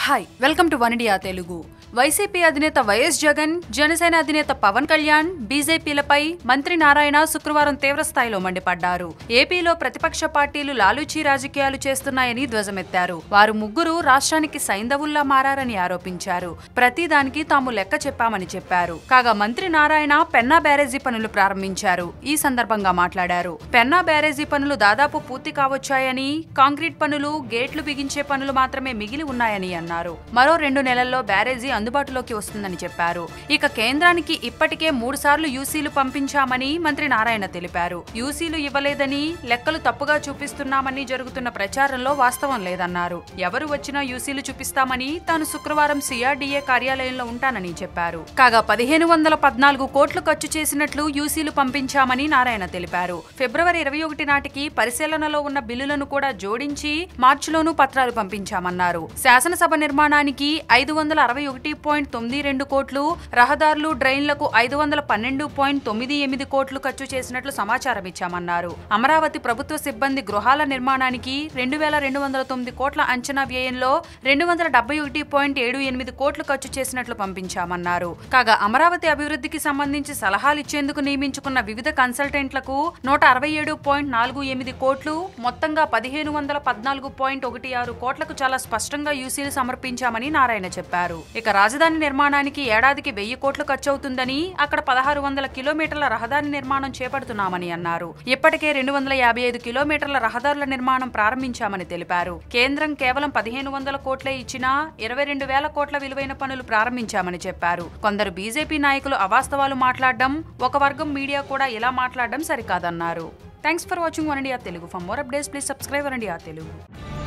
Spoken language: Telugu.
hi welcome to one India Telugu YCP అధినేత వైఎస్ జగన్ జనసేన అధినేత పవన్ కళ్యాణ్ బీజేపీలపై మంత్రి నారాయణ శుక్రవారం తీవ్ర స్థాయిలో మండిపడ్డారు ఏపీలో ప్రతిపక్ష పార్టీలు లాలూచీ రాజకీయాలు చేస్తున్నాయని ధ్వజమెత్తారు వారు ముగ్గురు రాష్ట్రానికి సైంధవుల్లా మారారని ఆరోపించారు ప్రతిదానికి తాము లెక్క చెప్పామని చెప్పారు కాగా మంత్రి నారాయణ పెన్నా బ్యారేజీ పనులు ప్రారంభించారు ఈ సందర్భంగా మాట్లాడారు పెన్నా బ్యారేజీ పనులు దాదాపు పూర్తి కావచ్చాయని కాంక్రీట్ పనులు గేట్లు బిగించే పనులు మాత్రమే మిగిలి ఉన్నాయని అన్నారు మరో రెండు నెలల్లో బ్యారేజీ అందుబాటులోకి వస్తుందని చెప్పారు ఇక కేంద్రానికి ఇప్పటికే మూడు సార్లు యూసీలు పంపించామని మంత్రి నారాయణ తెలిపారు యూసీలు ఇవ్వలేదని లెక్కలు తప్పుగా చూపిస్తున్నామని జరుగుతున్న ప్రచారంలో వాస్తవం లేదన్నారు ఎవరు వచ్చినా యూసీలు చూపిస్తామని తాను శుక్రవారం సిఆర్డీఏ కార్యాలయంలో ఉంటానని చెప్పారు కాగా పదిహేను వందల పద్నాలుగు కోట్లు ఖర్చు చేసినట్లు యూసీలు పంపించామని నారాయణ తెలిపారు ఫిబ్రవరి ఇరవై ఒకటి నాటికి పరిశీలనలో ఉన్న బిల్లులను కూడా జోడించి మార్చిలోనూ పత్రాలు పంపించామన్నారు శాసనసభ నిర్మాణానికి ఐదు వందల అరవై ఒకటి పాయింట్ తొమ్మిది రెండు కోట్లు రహదారులు డ్రైన్లకు ఐదు వందల పన్నెండు పాయింట్ తొమ్మిది ఎనిమిది కోట్లు ఖర్చు చేసినట్లు సమాచారం ఇచ్చామన్నారు అమరావతి ప్రభుత్వ సిబ్బంది గృహాల నిర్మాణానికి రెండు వేల రెండు వందల తొమ్మిది కోట్ల అంచనా వ్యయంలో రెండు వందల డెబ్బై ఒకటి పాయింట్ ఏడు ఎనిమిది కోట్లు ఖర్చు చేసినట్లు పంపించామన్నారు కాగా అమరావతి అభివృద్ధికి సంబంధించి సలహాలు ఇచ్చేందుకు నియమించుకున్న వివిధ కన్సల్టెంట్లకు నూట అరవై ఏడు పాయింట్ నాలుగు ఎనిమిది కోట్లు మొత్తంగా పదిహేను వందల పద్నాలుగు పాయింట్ ఒకటి ఆరు కోట్లకు చాలా స్పష్టంగా యూసీలు సమర్పించామని నారాయణ చెప్పారు ఇక రాజధాని నిర్మాణానికి ఏడాదికి వెయ్యి కోట్లు ఖర్చు అవుతుందని అక్కడ పదహారు వందల కిలోమీటర్ల రహదారి నిర్మాణం చేపడుతున్నామని అన్నారు ఇప్పటికే రెండు వందల యాభై ఐదు కిలోమీటర్ల రహదారుల నిర్మాణం ప్రారంభించామని తెలిపారు కేంద్రం కేవలం పదిహేను వందల కోట్లే ఇచ్చినా ఇరవై రెండు వేల కోట్ల విలువైన పనులు ప్రారంభించామని చెప్పారు కొందరు బీజేపీ నాయకులు అవాస్తవాలు మాట్లాడడం ఒక వర్గం మీడియా కూడా ఇలా మాట్లాడడం సరికాదన్నారు thanks for watching one India Telugu for more updates please subscribe one India Telugu